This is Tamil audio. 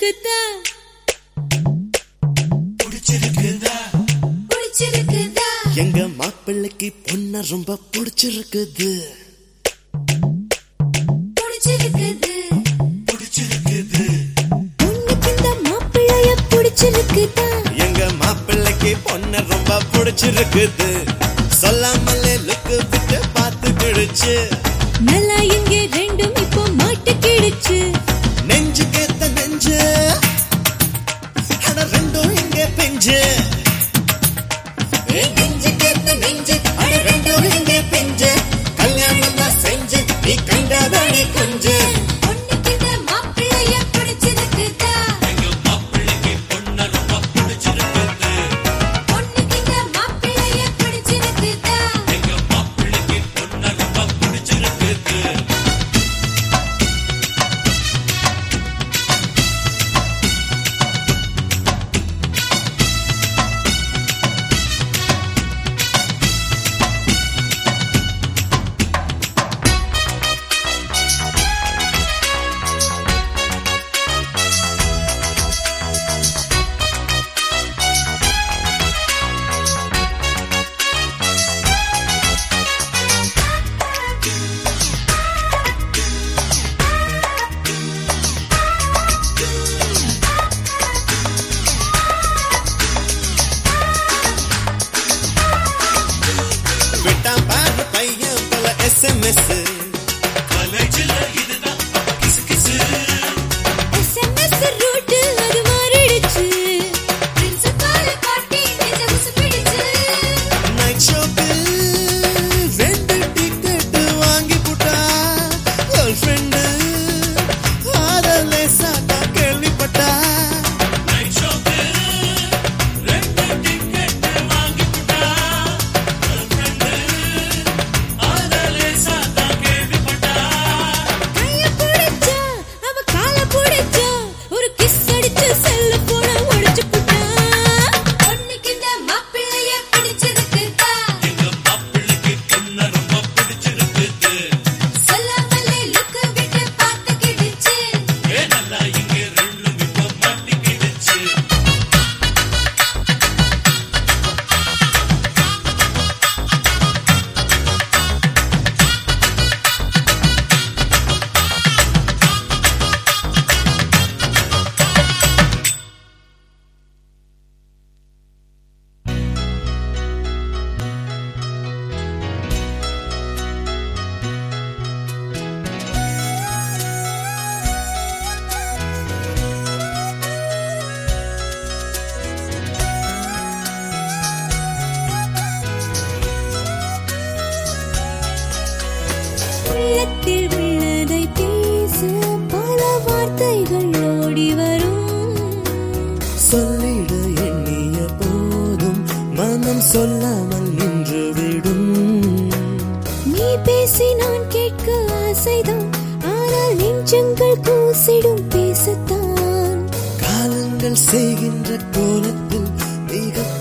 பிடிச்சிருக்குதா பிடிச்சிருக்குதா பிடிச்சிருக்குதா எங்க மாப்பிள்ளைக்கு பொண்ண ரொம்ப பிடிச்சிருக்குது பிடிச்சிருக்குது பிடிச்சிருக்குது உனக்கு இந்த மாப்பிள்ளைய பிடிச்சிருக்குதா எங்க மாப்பிள்ளைக்கு பொண்ண ரொம்ப பிடிச்சிருக்குது சொல்லாமலே லுக்கு விட்டு பார்த்து கிழிச்சு நல்லா இங்க ரெண்டும் இப்போ மாட்டுக்கிடுச்சு நெஞ்சு கேத்த நெஞ்சு அட ரெண்டும் இங்க பெஞ்சு ஏய், நெஞ்சு கேத்த நெஞ்சு அட ரெண்டும் இங்க பெஞ்சு கல்யாணம் தான் செஞ்சு நீ கண்டாதானே கொஞ்சு உனக்கு இந்த மாப்பிள்ளைய பிடிச்சிருக்குதா எங்க மாப்பிள்ளைக்கு பொண்ண ரொம்ப பிடிச்சிருக்குது உனக்கு இந்த மாப்பிள்ளைய பிடிச்சிருக்குதா எங்க மாப்பிள்ளைக்கு பொண்ண ரொம்ப பிடிச்சிருக்குது விட்டான் பாரு பையன் பல எஸ்எம்எஸ் காலேஜில் இதுதான் அப்ப கிசு கிசு SMS ரூட் அது மாறிடுச்சு பிரின்சிபால் பாட்டி நெஞ்ச உசுப்பிடுச்சு நைட் ஷோப்பில் ரெண்டு டிக்கெட் வாங்கி புட்டா கேர்ள் ஃப்ரெண்டு ஆதலே சாட்டா கேள்விப்பட்டா நைட் ஷோக்கு ரெண்டு டிக்கெட் வாங்கி புட்டா ஃப்ரெண்டு ஆதலே சாத்தா கேள்விப்பட்டா கைய புடிச்சா அவ கால புடிச்சா ஒரு கிஸ் அடிச்சு செல்ல போன உடைச்சு புட்டா உனக்கு இந்த மாப்பிள்ளைய பிடிச்சிருக்குதா எங்க மாப்பிள்ளைக்கு பொண்ண ரொம்ப பிடிச்சிருக்குது சொல்லாமலே லுக்கு விட்டு பார்த்துக்கிடுச்சு ஏ நல்லா இங்க ரெண்டும் இப்ப மாட்டிக்கிடுச்சு உள்ளத்தில் உள்ளதை பேச பல வார்த்தைகள் ஓடி வரும் சொல்லிட எண்ணிய போதும் மனம் சொல்லாமல் நின்று விடும் நீ பேசி நான் கேட்க ஆசைதான் ஆனால் நெஞ்சங்கள் கூசிடும் பேசத்தான் காலங்கள் செய்கின்ற கோலத்தில் மிக